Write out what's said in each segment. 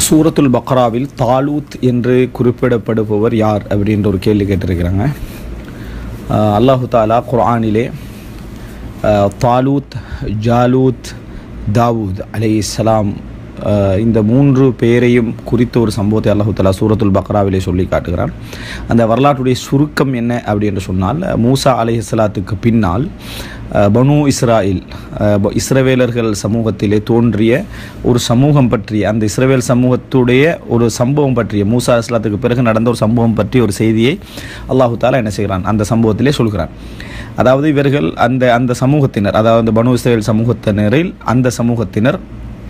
சூரத்துல் பக்ராவில் தாலூத் என்று குறிப்பிடப்படுபவர் யார் அப்படின்ற ஒரு கேள்வி கேட்டிருக்கிறாங்க அஹ் அல்லாஹு தாலா குர்ஆனிலே அஹ், தாலூத் ஜாலூத் தாவூத் அலைஹிஸ்ஸலாம் அஹ், இந்த மூன்று பேரையும் குறித்த ஒரு சம்பவத்தை அல்லாஹு தாலா சூரத்துல் பக்ராவிலே சொல்லி காட்டுகிறான் அந்த வரலாற்றுடைய சுருக்கம் என்ன அப்படி என்று சொன்னால் மூசா அலைஹிஸ்ஸலாத்துக்கு பின்னால் அஹ், பனு இஸ்ராயில் அஹ், ப- இஸ்ரவேலர்கள் சமூகத்திலே தோன்றிய ஒரு சமூகம் பற்றிய அந்த இஸ்ரவேல் சமூகத்துடைய ஒரு சம்பவம் பற்றிய மூசா அலைஹிஸ்ஸலாத்துக்கு பிறகு நடந்த ஒரு சம்பவம் பற்றிய ஒரு செய்தியை அல்லாஹு தாலா என்ன செய்கிறான் அந்த சம்பவத்திலே சொல்கிறான் அதாவது இவர்கள் அந்த அந்த சமூகத்தினர் அதாவது பனு இஸ்ரேல் சமூகத்தினரில் அந்த சமூகத்தினர்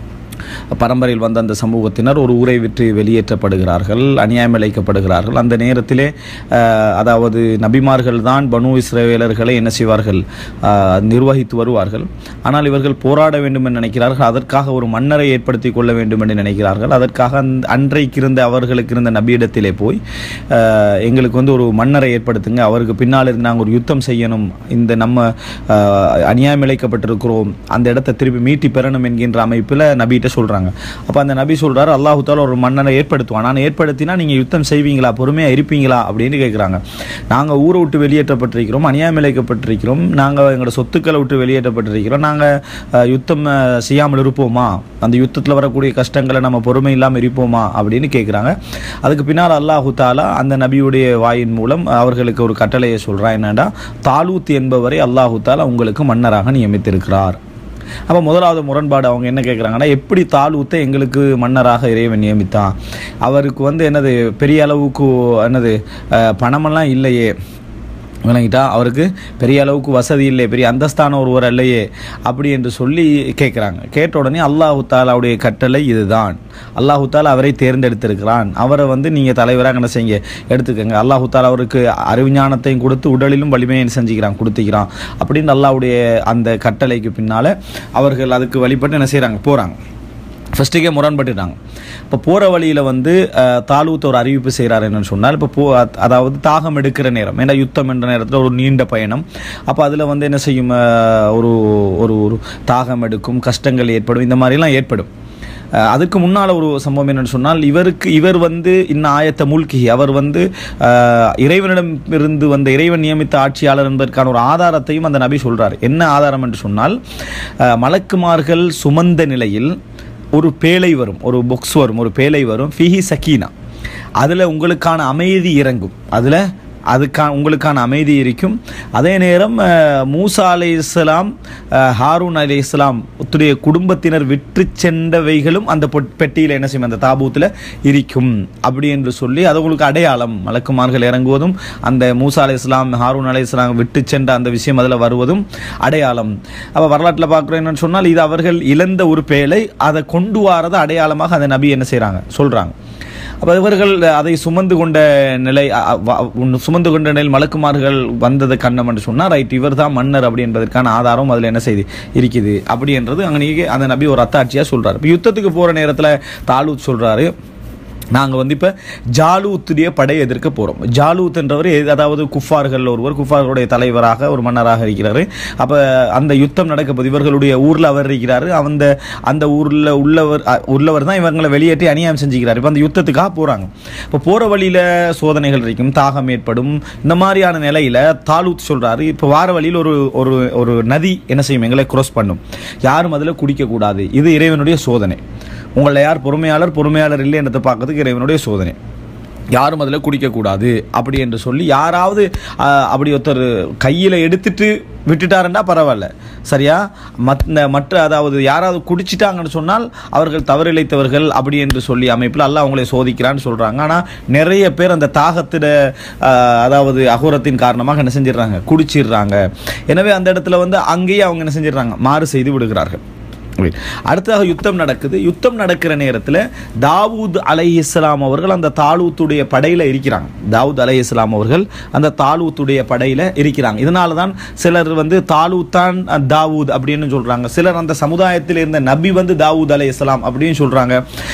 பரம்பரையில் வந்த அந்த சமூகத்தினர் ஒரு ஊரை விட்டு வெளியேற்றப்படுகிறார்கள் அநியாயம் இழைக்கப்படுகிறார்கள் அந்த நேரத்திலே அஹ், அதாவது நபிமார்கள் தான் பனு இஸ்ரவேலர்களை என்ன செய்வார்கள் அஹ், நிர்வகித்து வருவார்கள் ஆனால் இவர்கள் போராட வேண்டும் என்று நினைக்கிறார்கள் அதற்காக ஒரு மன்னரை ஏற்படுத்தி கொள்ள வேண்டும் என்று நினைக்கிறார்கள் அதற்காக அந்த அன்றைக்கு இருந்த அவர்களுக்கு இருந்த நபியிடத்திலே போய் அஹ், எங்களுக்கு வந்து ஒரு மன்னரை ஏற்படுத்துங்க அவருக்கு பின்னால் இருந்து நாங்கள் ஒரு யுத்தம் செய்யணும் இந்த நம்ம அஹ், அநியாயம் இழைக்கப்பட்டிருக்கிறோம் அந்த இடத்தை திருப்பி மீட்டி பெறணும் என்கின்ற அமைப்பில் நபிகிட்ட சொல்கிறாங்க அப்போ அந்த நபி சொல்கிறார் அல்லாஹு தாலா ஒரு மன்னரை ஏற்படுத்துவான் நான் ஏற்படுத்தினா நீங்கள் யுத்தம் செய்வீங்களா பொறுமையாக இருப்பீங்களா அப்படின்னு கேட்குறாங்க நாங்கள் ஊரை விட்டு வெளியேற்றப்பட்டிருக்கிறோம் அநியாயம் இழைக்கப்பட்டிருக்கிறோம் நாங்கள் எங்களோட சொத்துக்களை விட்டு வெளியேற்றப்பட்டிருக்கிறோம் நாங்கள் யுத்தம் அஹ், செய்யாமல் இருப்போமா அந்த யுத்தத்தில் வரக்கூடிய கஷ்டங்களை நம்ம பொறுமை இல்லாமல் இருப்போமா அப்படின்னு கேட்குறாங்க அதுக்கு பின்னால் அல்லாஹு தாலா அந்த நபியுடைய வாயின் மூலம் அவர்களுக்கு ஒரு கட்டளையை சொல்கிறான் என்னடா தாலூத் என்பவரை அல்லாஹு தாலா உங்களுக்கு மன்னராக நியமித்திருக்கிறார் அப்போ முதலாவது முரண்பாடு அவங்க என்ன கேட்குறாங்கன்னா எப்படி தாலூத்தை எங்களுக்கு மன்னராக இறைவன் நியமித்தான் அவருக்கு வந்து என்னது பெரிய அளவுக்கு என்னது அஹ், பணமெல்லாம் இல்லையே விளங்கிட்டா அவருக்கு பெரிய அளவுக்கு வசதி இல்லை பெரிய அந்தஸ்தான ஒருவர் அல்லையே அப்படி என்று சொல்லி கேட்குறாங்க கேட்ட உடனே அல்லாஹு தாலாவுடைய கட்டளை இதுதான் அல்லாஹு தாலா அவரை தேர்ந்தெடுத்திருக்கிறான் அவரை வந்து நீங்கள் தலைவராக என்ன செய்யுங்க எடுத்துக்கங்க அல்லாஹு தாலா அவருக்கு அறிவுஞானத்தையும் கொடுத்து உடலிலும் வலிமையை செஞ்சுக்கிறான் கொடுத்துக்கிறான் அப்படின்னு அல்லாஹ்வுடைய அந்த கட்டளைக்கு பின்னால் அவர்கள் அதுக்கு வழிபட்டு என்ன செய்கிறாங்க போகிறாங்க ஃபஸ்ட்டுக்கே முரண்பட்டுட்டாங்க இப்போ போகிற வழியில் வந்து அஹ், தாலூத் ஒரு அறிவிப்பு செய்கிறார் என்னன்னு சொன்னால் இப்போ போ அதாவது தாகம் எடுக்கிற நேரம் ஏன்னா யுத்தம் என்ற நேரத்தில் ஒரு நீண்ட பயணம் அப்போ அதில் வந்து என்ன செய்யும் அஹ், ஒரு ஒரு ஒரு தாகம் எடுக்கும் கஷ்டங்கள் ஏற்படும் இந்த மாதிரிலாம் ஏற்படும் அஹ், அதுக்கு முன்னால் ஒரு சம்பவம் என்னன்னு சொன்னால் இவருக்கு இவர் வந்து இன்ன ஆயத்த மூழ்கி அவர் வந்து அஹ், இறைவனிடம் இருந்து வந்த இறைவன் நியமித்த ஆட்சியாளர் என்பதற்கான ஒரு ஆதாரத்தையும் அந்த நபி சொல்றார் என்ன ஆதாரம் என்று சொன்னால் அஹ், மலக்குமார்கள் சுமந்த நிலையில் ஒரு பேழை வரும் ஒரு பொக்ஸ் வரும் ஒரு பேழை வரும் ஃபிஹி சக்கீனா அதில் உங்களுக்கான அமைதி இறங்கும் அதில் அதுக்கான உங்களுக்கான அமைதி இருக்கும் அதே நேரம் அஹ், மூசா அலை இஸ்லாம் ஹாரூன் அலை இஸ்லாம் உடைய குடும்பத்தினர் விற்று சென்றவைகளும் அந்த பொட்- பெட்டியில் என்ன செய்யும் அந்த தாபூத்தில் இருக்கும் அப்படி என்று சொல்லி அது உங்களுக்கு அடையாளம் மலக்குமார்கள் இறங்குவதும் அந்த மூசா அலை இஸ்லாம் ஹாரூன் அலை இஸ்லாம் விட்டு சென்ற அந்த விஷயம் அதில் வருவதும் அடையாளம் அப்போ வரலாற்றில் பார்க்குறோம் என்னன்னு சொன்னால் இது அவர்கள் இழந்த ஒரு பேழை அதை கொண்டு வரத அடையாளமாக அந்த நபி என்ன செய்கிறாங்க சொல்கிறாங்க அப்போ இவர்கள் அதை சுமந்து கொண்ட நிலை அ- அ- வ- உன் சுமந்து கொண்ட நிலையில் மலக்குமார்கள் வந்ததை கண்ணம் என்று சொன்னால் ரைட் இவர் தான் மன்னர் அப்படி என்பதற்கான ஆதாரம் அதில் என்ன செய்து இருக்குது அப்படி என்றது அங்கே அந்த நபி ஒரு அத்தாட்சியாக சொல்கிறார் இப்போ யுத்தத்துக்கு போகிற நேரத்தில் தாலூத் சொல்கிறாரு நாங்கள் வந்து இப்போ ஜாலூத்துடைய படையை எதிர்க்க போகிறோம் ஜாலூத் என்றவர் எ- அதாவது குஃபார்கள் ஒருவர் குஃபார்களுடைய தலைவராக ஒரு மன்னராக இருக்கிறாரு அப்போ அந்த யுத்தம் நடக்க போகுது இவர்களுடைய ஊரில் அவர் இருக்கிறாரு அந்த அந்த ஊரில் உள்ளவர் அ, உள்ளவர் தான் இவங்களை வெளியேற்றி அநியாயம் செஞ்சுக்கிறார் இப்போ அந்த யுத்தத்துக்காக போகிறாங்க இப்போ போகிற வழியில் சோதனைகள் இருக்கும் தாகம் ஏற்படும் இந்த மாதிரியான நிலையில் தாலூத் சொல்கிறாரு இப்போ வார வழியில் ஒரு ஒரு ஒரு நதி என்ன செய்யும் எங்களை cross பண்ணும் யாரும் அதில் குடிக்கக்கூடாது இது இறைவனுடைய சோதனை உங்களை யார் பொறுமையாளர் பொறுமையாளர் இல்லை என்றதை பார்க்கறதுக்கு இறைவனுடைய சோதனை யாரும் அதில் குடிக்கக்கூடாது அப்படி என்று சொல்லி யாராவது ஆஹ், அப்படி ஒருத்தர் கையில் எடுத்துட்டு விட்டுட்டாருன்னா பரவாயில்ல சரியா மற்ற மற்ற அதாவது யாராவது குடிச்சிட்டாங்கன்னு சொன்னால் அவர்கள் தவறிழைத்தவர்கள் அப்படி என்று சொல்லி அமைப்பில் அல்லாஹ் அவங்களை சோதிக்கிறான்னு சொல்கிறாங்க ஆனால் நிறைய பேர் அந்த தாகத்திட ஆஹ், அதாவது அகோரத்தின் காரணமாக என்ன செஞ்சிடுறாங்க குடிச்சிடுறாங்க எனவே அந்த இடத்துல வந்து அங்கேயே அவங்க என்ன செஞ்சிடுறாங்க மாறு செய்து விடுகிறார்கள் Wait. அடுத்ததாக யுத்தம் நடக்குது யுத்தம் நடக்கிற நேரத்தில் தாவூத் அலை இஸ்லாம் அவர்கள் அந்த தாலூத்துடைய படையில் இருக்கிறாங்க தாவூத் அலை இஸ்லாம் அவர்கள் அந்த தாலூத்துடைய படையில் இருக்கிறாங்க இதனால தான் சிலர் வந்து தாலூத்தான் தாவூத் அப்படின்னு சொல்கிறாங்க சிலர் அந்த சமுதாயத்தில் இருந்த நபி வந்து தாவூத் அலை இஸ்லாம் அப்படின்னு சொல்கிறாங்க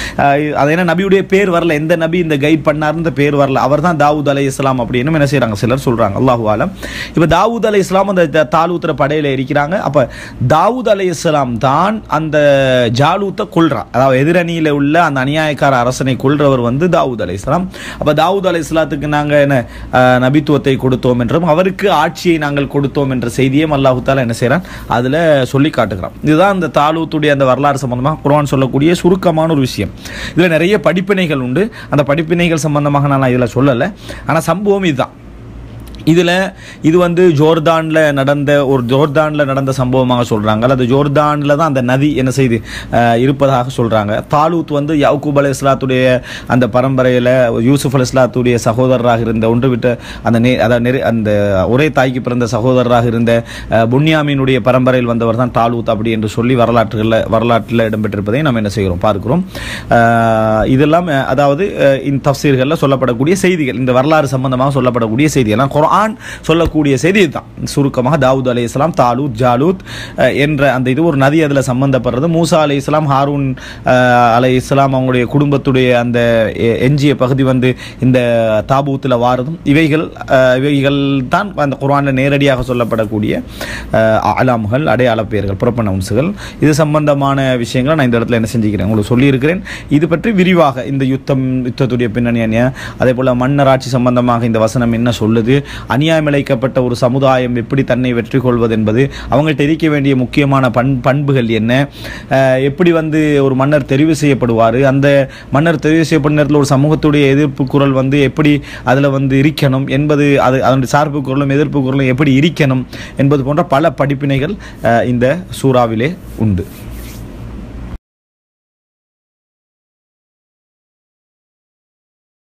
அது என்ன நபியுடைய பேர் வரல எந்த நபி இந்த கைட் பண்ணார்னு பேர் வரல அவர் தான் தாவூத் அலை இஸ்லாம் அப்படின்னு என்ன செய்கிறாங்க சிலர் சொல்கிறாங்க அல்லாஹு ஆலம் இப்போ தாவூத் அலை இஸ்லாம் அந்த த- தாலூத்துற படையில் இருக்கிறாங்க அப்போ தாவூத் அலை இஸ்லாம் தான் அந்த ஜாலூத்தை கொல்றான் அதாவது எதிரணியில் உள்ள அந்த அநியாயக்கார அரசனை கொல்றவர் வந்து தாவூத் அலை இஸ்லாம் அப்போ தாவூத் அலை இஸ்லாத்துக்கு நாங்கள் என்ன அஹ், நபித்துவத்தை கொடுத்தோம் என்றும் அவருக்கு ஆட்சியை நாங்கள் கொடுத்தோம் என்ற செய்தியும் அல்லாஹு தாலா என்ன செய்கிறான் அதில் சொல்லி காட்டுகிறான் இதுதான் அந்த தாலூத்துடைய அந்த வரலாறு சம்பந்தமாக குர்ஆன் சொல்லக்கூடிய சுருக்கமான ஒரு விஷயம் இதில் நிறைய படிப்பினைகள் உண்டு அந்த படிப்பினைகள் சம்பந்தமாக நான் இதில் சொல்லலை ஆனால் சம்பவம் இதுதான் இதில் இது வந்து ஜோர்தானில் நடந்த ஒரு ஜோர்தானில் நடந்த சம்பவமாக சொல்கிறாங்க அல்லது ஜோர்தானில் தான் அந்த நதி என்ன செய்து அஹ், இருப்பதாக சொல்கிறாங்க தாலூத் வந்து யாக்கூப் அலை இஸ்லாத்துடைய அந்த பரம்பரையில் யூசுப் அலை இஸ்லாத்துடைய சகோதரராக இருந்த ஒன்று விட்ட அந்த நே அதாவது நெரு அந்த ஒரே தாய்க்கு பிறந்த சகோதரராக இருந்த அஹ், புன்யாமினுடைய பரம்பரையில் வந்தவர் தான் தாலூத் அப்படி என்று சொல்லி வரலாற்றுகளில் வரலாற்றில் இடம்பெற்றிருப்பதை நம்ம என்ன செய்கிறோம் பார்க்கிறோம் அஹ், இதெல்லாம் அஹ், அதாவது அஹ், இந்த தஃசீர்களில் சொல்லப்படக்கூடிய செய்திகள் இந்த வரலாறு சம்பந்தமாக சொல்லப்படக்கூடிய செய்திகள் குர்ஆன் சொல்லக்கூடிய செய்தி இதுதான் சுருக்கமாக தாவூத் அலை இஸ்லாம் தாலூத் ஜாலூத் அஹ், என்ற அந்த இது ஒரு நதி அதில் சம்பந்தப்படுறது மூசா அலை இஸ்லாம் ஹாரூன் அஹ், அலை இஸ்லாம் அவங்களுடைய குடும்பத்துடைய அந்த எ- எஞ்சிய பகுதி வந்து இந்த தாபூத்தில் வாரதும் இவைகள் அஹ், இவைகள் தான் அந்த குர்ஆனில் நேரடியாக சொல்லப்படக்கூடிய அஹ், அலாமுகள் அடையாள பெயர்கள் புறப்பனவுன்ஸுகள் இது சம்பந்தமான விஷயங்களை நான் இந்த இடத்துல என்ன செஞ்சுக்கிறேன் உங்களுக்கு சொல்லியிருக்கிறேன் இது பற்றி விரிவாக இந்த யுத்தம் யுத்தத்துடைய பின்னணி என்ன அதே போல் மன்னராட்சி சம்பந்தமாக இந்த வசனம் என்ன சொல்லுது அநியாயம் இழைக்கப்பட்ட ஒரு சமுதாயம் எப்படி தன்னை வெற்றி கொள்வது என்பது அவங்கள்ட்ட இருக்க வேண்டிய முக்கியமான பண் பண்புகள் என்ன அஹ், எப்படி வந்து ஒரு மன்னர் தெரிவு செய்யப்படுவார் அந்த மன்னர் தெரிவு செய்யப்படும் நேரத்தில் ஒரு சமூகத்துடைய எதிர்ப்பு குரல் வந்து எப்படி அதில் வந்து இருக்கணும் என்பது அது அதனுடைய சார்பு குரலும் எதிர்ப்பு குரலும் எப்படி இருக்கணும் என்பது போன்ற பல படிப்பினைகள் அஹ், இந்த சூறாவிலே உண்டு